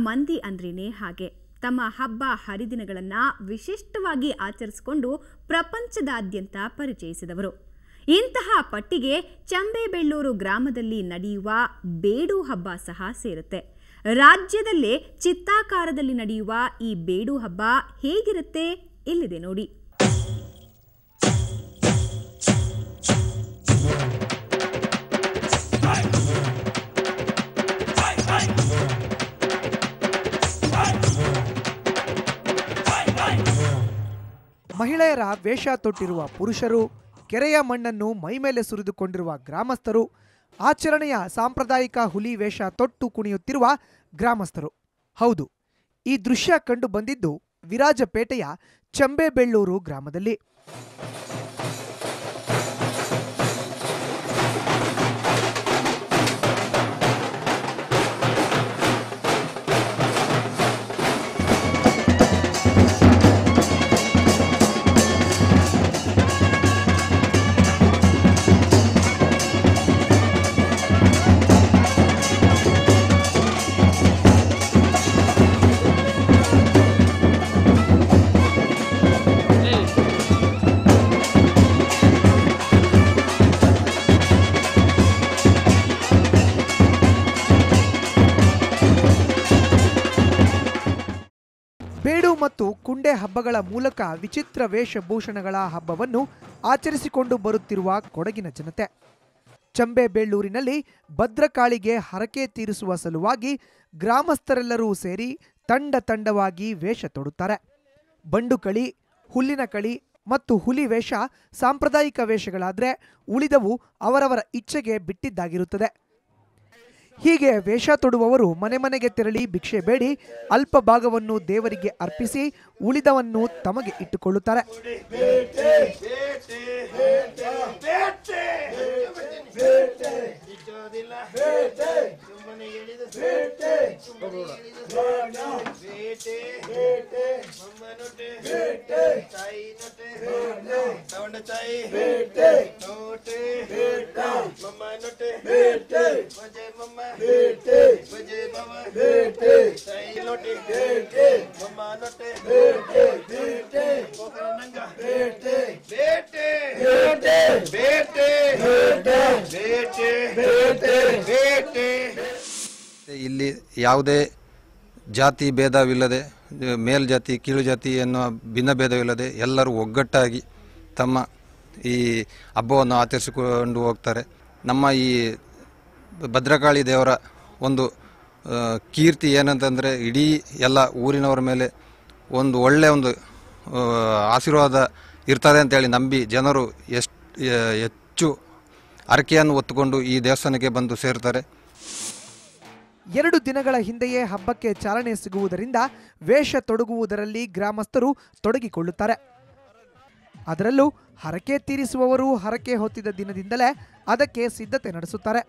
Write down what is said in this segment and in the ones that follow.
ಮಂದಿ ಅಂದ್ರೇನೆ ಹಾಗೆ ತಮ್ಮ ಹಬ್ಬ ಹರಿದಿನಗಳನ್ನು ವಿಶಿಷ್ಟವಾಗಿ ಆಚರಿಸಿಕೊಂಡು ಪ್ರಪಂಚದಾದ್ಯಂತ ಪರಿಚಯಿಸಿದವರು ಇಂತಹ ಪಟ್ಟಿಗೆ ಚಂಬೇಬೆಳ್ಳೂರು ಗ್ರಾಮದಲ್ಲಿ ನಡೆಯುವ ಬೇಡು ಹಬ್ಬ ಸಹ ಸೇರುತ್ತೆ ರಾಜ್ಯದಲ್ಲೇ ಚಿತ್ತಾಕಾರದಲ್ಲಿ ನಡೆಯುವ ಈ ಬೇಡು ಹಬ್ಬ ಹೇಗಿರುತ್ತೆ ಇಲ್ಲಿದೆ ನೋಡಿ ಮಹಿಳೆಯರ ವೇಷ ತೊಟ್ಟಿರುವ ಪುರುಷರು ಕೆರೆಯ ಮಣ್ಣನ್ನು ಮೈಮೇಲೆ ಸುರಿದುಕೊಂಡಿರುವ ಗ್ರಾಮಸ್ಥರು ಆಚರಣೆಯ ಸಾಂಪ್ರದಾಯಿಕ ಹುಲಿ ವೇಷ ತೊಟ್ಟು ಕುಣಿಯುತ್ತಿರುವ ಗ್ರಾಮಸ್ಥರು ಹೌದು ಈ ದೃಶ್ಯ ಕಂಡು ಬಂದಿದ್ದು ವಿರಾಜಪೇಟೆಯ ಚಂಬೇಬೆಳ್ಳೂರು ಗ್ರಾಮದಲ್ಲಿ ಬೇಡು ಮತ್ತು ಕುಂಡೆ ಹಬ್ಬಗಳ ಮೂಲಕ ವಿಚಿತ್ರ ವೇಷಭೂಷಣಗಳ ಹಬ್ಬವನ್ನು ಆಚರಿಸಿಕೊಂಡು ಬರುತ್ತಿರುವ ಕೊಡಗಿನ ಜನತೆ ಚಂಬೇಬೆಳ್ಳೂರಿನಲ್ಲಿ ಭದ್ರಕಾಳಿಗೆ ಹರಕೆ ತೀರಿಸುವ ಸಲುವಾಗಿ ಗ್ರಾಮಸ್ಥರೆಲ್ಲರೂ ಸೇರಿ ತಂಡ ತಂಡವಾಗಿ ವೇಷ ತೊಡುತ್ತಾರೆ ಬಂಡು ಕಳಿ ಹುಲ್ಲಿನ ಕಳಿ ಮತ್ತು ಹುಲಿ ವೇಷ ಸಾಂಪ್ರದಾಯಿಕ ವೇಷಗಳಾದರೆ ಉಳಿದವು ಅವರವರ ಇಚ್ಛೆಗೆ ಬಿಟ್ಟಿದ್ದಾಗಿರುತ್ತದೆ ಹೀಗೆ ವೇಷ ತೊಡುವವರು ಮನೆ ಮನೆಗೆ ತೆರಳಿ ಭಿಕ್ಷೆ ಬೇಡಿ ಅಲ್ಪ ಭಾಗವನ್ನು ದೇವರಿಗೆ ಅರ್ಪಿಸಿ ಉಳಿದವನ್ನು ತಮಗೆ ಇಟ್ಟುಕೊಳ್ಳುತ್ತಾರೆ ಇಲ್ಲಿ ಯಾವುದೇ ಜಾತಿ ಭೇದವಿಲ್ಲದೆ ಮೇಲ್ಜಾತಿ ಕೀಳು ಜಾತಿ ಎನ್ನುವ ಭಿನ್ನ ಭೇದವಿಲ್ಲದೆ ಎಲ್ಲರೂ ಒಗ್ಗಟ್ಟಾಗಿ ತಮ್ಮ ಈ ಹಬ್ಬವನ್ನು ಆಚರಿಸಿಕೊಂಡು ಹೋಗ್ತಾರೆ ನಮ್ಮ ಈ ಭದ್ರಕಾಳಿ ದೇವರ ಒಂದು ಆ, ಕೀರ್ತಿ ಏನಂತಂದರೆ ಇಡೀ ಎಲ್ಲ ಊರಿನವರ ಮೇಲೆ ಒಂದು ಒಳ್ಳೆಯ ಒಂದು ಆ, ಆಶೀರ್ವಾದ ಇರ್ತದೆ ಅಂತೇಳಿ ನಂಬಿ ಜನರು ಎಷ್ಟು ಹೆಚ್ಚು ಹರಕೆಯನ್ನು ಹೊತ್ತುಕೊಂಡು ಈ ದೇವಸ್ಥಾನಕ್ಕೆ ಬಂದು ಸೇರ್ತಾರೆ ಎರಡು ದಿನಗಳ ಹಿಂದೆಯೇ ಹಬ್ಬಕ್ಕೆ ಚಾಲನೆ ಸಿಗುವುದರಿಂದ ವೇಷ ತೊಡಗುವುದರಲ್ಲಿ ಗ್ರಾಮಸ್ಥರು ತೊಡಗಿಕೊಳ್ಳುತ್ತಾರೆ ಅದರಲ್ಲೂ ಹರಕೆ ತೀರಿಸುವವರು ಹರಕೆ ಹೊತ್ತಿದ ದಿನದಿಂದಲೇ ಅದಕ್ಕೆ ಸಿದ್ಧತೆ ನಡೆಸುತ್ತಾರೆ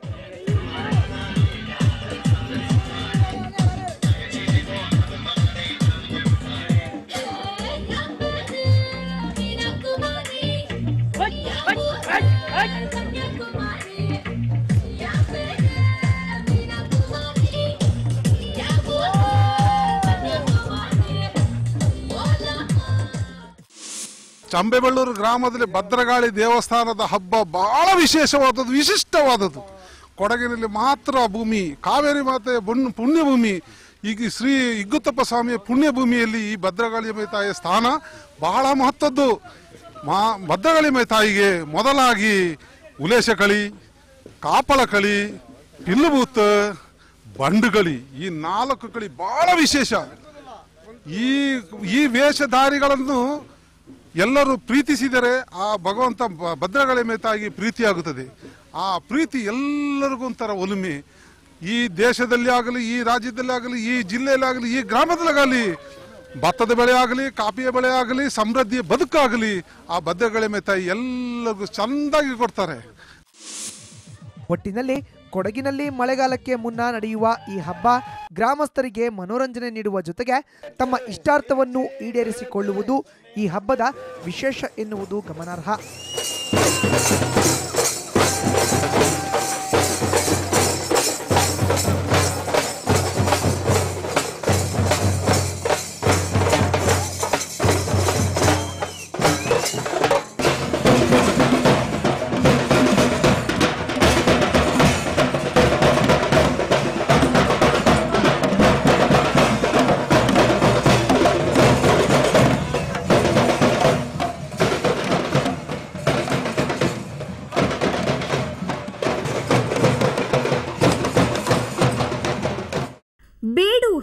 ಚಂಬೆಬೆಳ್ಳೂರು ಗ್ರಾಮದಲ್ಲಿ ಭದ್ರಗಾಳಿ ದೇವಸ್ಥಾನದ ಹಬ್ಬ ಬಹಳ ವಿಶೇಷವಾದದ್ದು ವಿಶಿಷ್ಟವಾದದ್ದು ಕೊಡಗಿನಲ್ಲಿ ಮಾತ್ರ ಭೂಮಿ ಕಾವೇರಿ ಮಾತೆಯ ಬುಣ್- ಪುಣ್ಯಭೂಮಿ ಈಗ ಶ್ರೀ ಇಗ್ಗುತ್ತಪ್ಪ ಸ್ವಾಮಿಯ ಪುಣ್ಯಭೂಮಿಯಲ್ಲಿ ಈ ಭದ್ರಗಾಳಿ ಮೈ ತಾಯಿಯ ಸ್ಥಾನ ಬಹಳ ಮಹತ್ವದ್ದು ಮಾ ಭದ್ರಗಾಳಿ ಮೈ ತಾಯಿಗೆ ಮೊದಲಾಗಿ ಉಲೇಶ ಕಳಿ ಕಾಪಳ ಕಳಿ ಪಿಲ್ಲುಬೂತ್ ಬಂಡುಗಳಿ ಈ ನಾಲ್ಕು ಕಳಿ ಬಹಳ ವಿಶೇಷ ಈ ಈ ವೇಷಧಾರಿಗಳನ್ನು ಎಲ್ಲರೂ ಪ್ರೀತಿಸಿದರೆ ಆ ಭಗವಂತ ಬ- ಭದ್ರಗಳ ಮೇತಾಗಿ ಪ್ರೀತಿಯಾಗುತ್ತದೆ ಆ ಪ್ರೀತಿ ಎಲ್ಲರಿಗೂ ಒಂಥರ ಒಲುಮೆ ಈ ದೇಶದಲ್ಲಿ ಆಗಲಿ ಈ ರಾಜ್ಯದಲ್ಲಿ ಆಗಲಿ ಈ ಜಿಲ್ಲೆಯಲ್ಲಿ ಆಗಲಿ ಈ ಗ್ರಾಮದಲ್ಲಾಗಲಿ ಭತ್ತದ ಬೆಳೆ ಆಗಲಿ ಕಾಫಿಯ ಬೆಳೆ ಆಗಲಿ ಸಮೃದ್ಧಿಯ ಬದುಕಾಗಲಿ ಆ ಭದ್ರಗಳ ಮೇತಾಯಿ ಎಲ್ಲರಿಗೂ ಚೆಂದಾಗಿ ಕೊಡ್ತಾರೆ ಒಟ್ಟಿನಲ್ಲಿ ಕೊಡಗಿನಲ್ಲಿ ಮಳೆಗಾಲಕ್ಕೆ ಮುನ್ನ ನಡೆಯುವ ಈ ಹಬ್ಬ ಗ್ರಾಮಸ್ಥರಿಗೆ ಮನೋರಂಜನೆ ನೀಡುವ ಜೊತೆಗೆ ತಮ್ಮ ಇಷ್ಟಾರ್ಥವನ್ನು ಈಡೇರಿಸಿಕೊಳ್ಳುವುದು ಈ ಹಬ್ಬದ ವಿಶೇಷ ಎನ್ನುವುದು ಗಮನಾರ್ಹ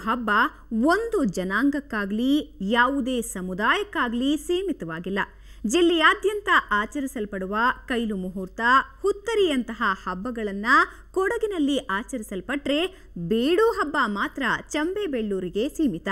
ಹಬ್ಬ ಒಂದು ಜನಾಂಗಕ್ಕಾಗಲಿ ಯಾವುದೇ ಸಮುದಾಯಕ್ಕಾಗಲಿ ಸೀಮಿತವಾಗಿಲ್ಲ ಜಿಲ್ಲೆಯಾದ್ಯಂತ ಆಚರಿಸಲ್ಪಡುವ ಕೈಲು ಮುಹೂರ್ತ ಹುತ್ತರಿಯಂತಹ ಹಬ್ಬಗಳನ್ನು ಕೊಡಗಿನಲ್ಲಿ ಆಚರಿಸಲ್ಪಟ್ರೆ ಬೇಡು ಹಬ್ಬ ಮಾತ್ರ ಚಂಬೆಬೆಳ್ಳೂರಿಗೆ ಸೀಮಿತ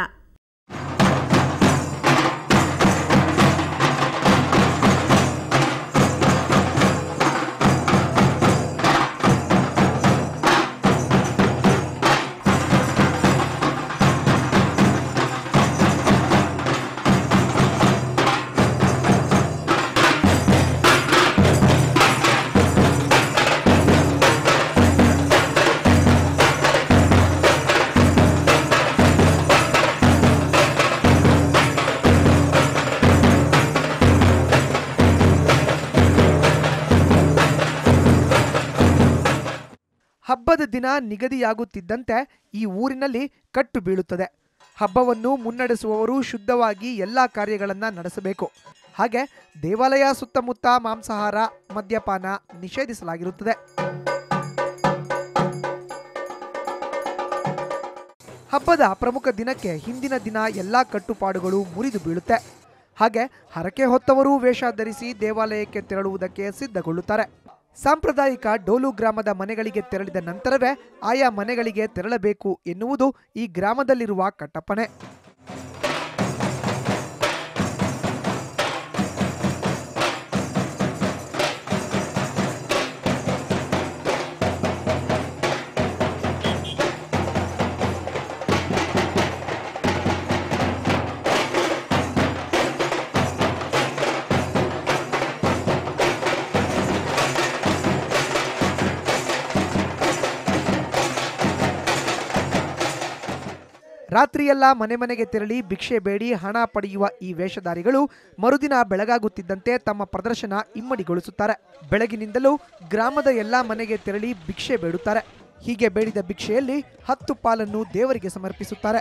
ಹಬ್ಬದ ದಿನ ನಿಗದಿಯಾಗುತ್ತಿದ್ದಂತೆ ಈ ಊರಿನಲ್ಲಿ ಕಟ್ಟು ಬೀಳುತ್ತದೆ ಹಬ್ಬವನ್ನು ಮುನ್ನಡೆಸುವವರು ಶುದ್ಧವಾಗಿ ಎಲ್ಲ ಕಾರ್ಯಗಳನ್ನು ನಡೆಸಬೇಕು ಹಾಗೆ ದೇವಾಲಯ ಸುತ್ತಮುತ್ತ ಮಾಂಸಾಹಾರ ಮದ್ಯಪಾನ ನಿಷೇಧಿಸಲಾಗಿರುತ್ತದೆ ಹಬ್ಬದ ಪ್ರಮುಖ ದಿನಕ್ಕೆ ಹಿಂದಿನ ದಿನ ಎಲ್ಲ ಕಟ್ಟುಪಾಡುಗಳು ಮುರಿದು ಬೀಳುತ್ತೆ ಹಾಗೆ ಹರಕೆ ಹೊತ್ತವರು ವೇಷ ಧರಿಸಿ ದೇವಾಲಯಕ್ಕೆ ತೆರಳುವುದಕ್ಕೆ ಸಿದ್ಧಗೊಳ್ಳುತ್ತಾರೆ ಸಾಂಪ್ರದಾಯಿಕ ಡೋಲು ಗ್ರಾಮದ ಮನೆಗಳಿಗೆ ತೆರಳಿದ ನಂತರವೇ ಆಯಾ ಮನೆಗಳಿಗೆ ತೆರಳಬೇಕು ಎನ್ನುವುದು ಈ ಗ್ರಾಮದಲ್ಲಿರುವ ಕಟ್ಟಪ್ಪಣೆ ರಾತ್ರಿಯೆಲ್ಲ ಮನೆ ಮನೆಗೆ ತೆರಳಿ ಭಿಕ್ಷೆ ಬೇಡಿ ಹಣ ಪಡೆಯುವ ಈ ವೇಷಧಾರಿಗಳು ಮರುದಿನ ಬೆಳಗಾಗುತ್ತಿದ್ದಂತೆ ತಮ್ಮ ಪ್ರದರ್ಶನ ಇಮ್ಮಡಿಗೊಳಿಸುತ್ತಾರೆ ಬೆಳಗಿನಿಂದಲೂ ಗ್ರಾಮದ ಎಲ್ಲಾ ಮನೆಗೆ ತೆರಳಿ ಭಿಕ್ಷೆ ಬೇಡುತ್ತಾರೆ ಹೀಗೆ ಬೇಡಿದ ಭಿಕ್ಷೆಯಲ್ಲಿ ಹತ್ತು ಪಾಲನ್ನು ದೇವರಿಗೆ ಸಮರ್ಪಿಸುತ್ತಾರೆ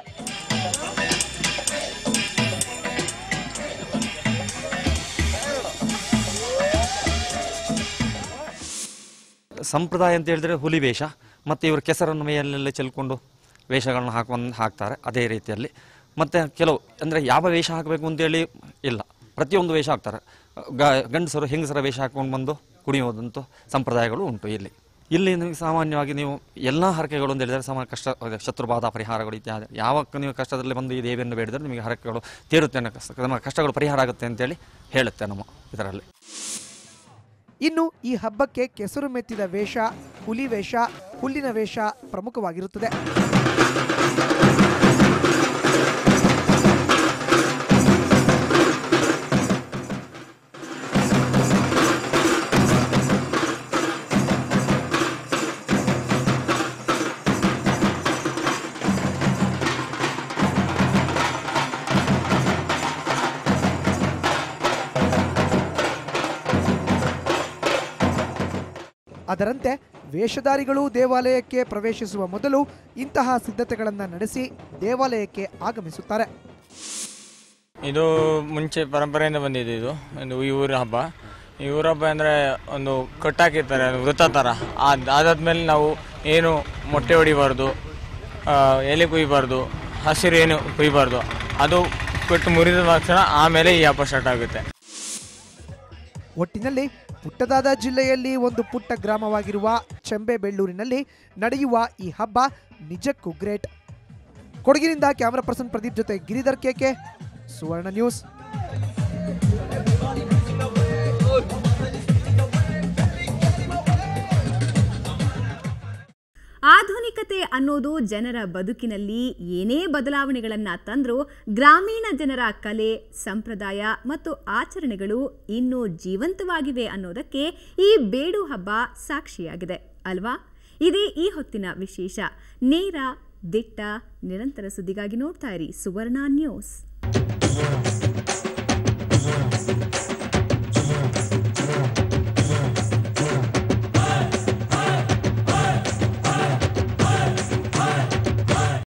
ಸಂಪ್ರದಾಯ ಅಂತ ಹೇಳಿದ್ರೆ ಹುಲಿ ವೇಷ ಮತ್ತು ಇವರು ಕೆಸರನ್ನು ಮೈಯಲ್ಲೆಲ್ಲ ಚೆಲ್ಕೊಂಡು ವೇಷಗಳನ್ನ ಹಾಕೊಂಡು ಹಾಕ್ತಾರೆ ಅದೇ ರೀತಿಯಲ್ಲಿ ಮತ್ತು ಕೆಲವು ಅಂದರೆ ಯಾವ ವೇಷ ಹಾಕಬೇಕು ಅಂತೇಳಿ ಇಲ್ಲ ಪ್ರತಿಯೊಂದು ವೇಷ ಹಾಕ್ತಾರೆ ಗ ಗಂಡಸರು ಹೆಂಗಸರ ವೇಷ ಹಾಕ್ಕೊಂಡು ಬಂದು ಕುಣಿಯೋದಂತೂ ಸಂಪ್ರದಾಯಗಳು ಉಂಟು ಇಲ್ಲಿ ಇಲ್ಲಿ ನಿಮಗೆ ಸಾಮಾನ್ಯವಾಗಿ ನೀವು ಎಲ್ಲ ಹರಕೆಗಳು ಅಂತ ಹೇಳಿದರೆ ಸಮ ಕಷ್ಟ ಅದೇ ಶತ್ರುಬಾಧ ಪರಿಹಾರಗಳು ಇತ್ಯಾದಿ ಯಾವಾಗ ನೀವು ಕಷ್ಟದಲ್ಲಿ ಬಂದು ಈ ದೇವಿಯನ್ನು ಬೇಡಿದರೆ ನಿಮಗೆ ಹರಕೆಗಳು ತೀರುತ್ತೆ ಅನ್ನೋ ಕಷ್ಟ- ನಮ್ಮ ಕಷ್ಟಗಳು ಪರಿಹಾರ ಆಗುತ್ತೆ ಅಂತೇಳಿ ಹೇಳುತ್ತೆ ನಮ್ಮ ಇದರಲ್ಲಿ ಇನ್ನು ಈ ಹಬ್ಬಕ್ಕೆ ಕೆಸರು ಮೆತ್ತಿದ ವೇಷ ಹುಲಿ ವೇಷ ಹುಲ್ಲಿನ ವೇಷ ಪ್ರಮುಖವಾಗಿರುತ್ತದೆ ಅದರಂತೆ ವೇಷಧಾರಿಗಳು ದೇವಾಲಯಕ್ಕೆ ಪ್ರವೇಶಿಸುವ ಮೊದಲು ಇಂತಹ ಸಿದ್ಧತೆಗಳನ್ನು ನಡೆಸಿ ದೇವಾಲಯಕ್ಕೆ ಆಗಮಿಸುತ್ತಾರೆ ಇದು ಮುಂಚೆ ಪರಂಪರೆಯಿಂದ ಬಂದಿದೆ ಇದು ಒಂದು ಈ ಊರ ಹಬ್ಬ ಈ ಊರ ಹಬ್ಬ ಅಂದರೆ ಒಂದು ಕಟ್ಟಾಕಿರ್ತಾರೆ ಒಂದು ವೃತ್ತ ಥರ ಅದು ಅದಾದ್ಮೇಲೆ ನಾವು ಏನು ಮೊಟ್ಟೆ ಹೊಡಿಬಾರ್ದು ಆ, ಎಲೆ ಕುಯ್ಬಾರ್ದು ಹಸಿರು ಏನು ಕುಯ್ಬಾರ್ದು ಅದು ಕಟ್ಟು ಮುರಿದ ತಕ್ಷಣ ಆಮೇಲೆ ಈ ಹಬ್ಬ ಸ್ಟಾರ್ಟ್ ಆಗುತ್ತೆ ಒಟ್ಟಿನಲ್ಲಿ ಪುಟ್ಟದಾದ ಜಿಲ್ಲೆಯಲ್ಲಿ ಒಂದು ಪುಟ್ಟ ಗ್ರಾಮವಾಗಿರುವ ಚೆಂಬೆಬೆಳ್ಳೂರಿನಲ್ಲಿ ನಡೆಯುವ ಈ ಹಬ್ಬ ನಿಜಕ್ಕೂ ಗ್ರೇಟ್ ಕೊಡಗಿನಿಂದ ಕ್ಯಾಮರಾ ಪರ್ಸನ್ ಪ್ರದೀಪ್ ಜೊತೆ ಗಿರಿಧರ್ ಕೆಕೆ ಸುವರ್ಣ ನ್ಯೂಸ್ ಆಧುನಿಕತೆ ಅನ್ನೋದು ಜನರ ಬದುಕಿನಲ್ಲಿ ಏನೇ ಬದಲಾವಣೆಗಳನ್ನ ತಂದರೂ ಗ್ರಾಮೀಣ ಜನರ ಕಲೆ ಸಂಪ್ರದಾಯ ಮತ್ತು ಆಚರಣೆಗಳು ಇನ್ನೂ ಜೀವಂತವಾಗಿವೆ ಅನ್ನೋದಕ್ಕೆ ಈ ಬೇಡು ಹಬ್ಬ ಸಾಕ್ಷಿಯಾಗಿದೆ ಅಲ್ವಾ ಇದೇ ಈ ಹೊತ್ತಿನ ವಿಶೇಷ ನೇರ ದಿಟ್ಟ ನಿರಂತರ ಸುದ್ದಿಗಾಗಿ ನೋಡ್ತಾ ಇರಿ ಸುವರ್ಣ ನ್ಯೂಸ್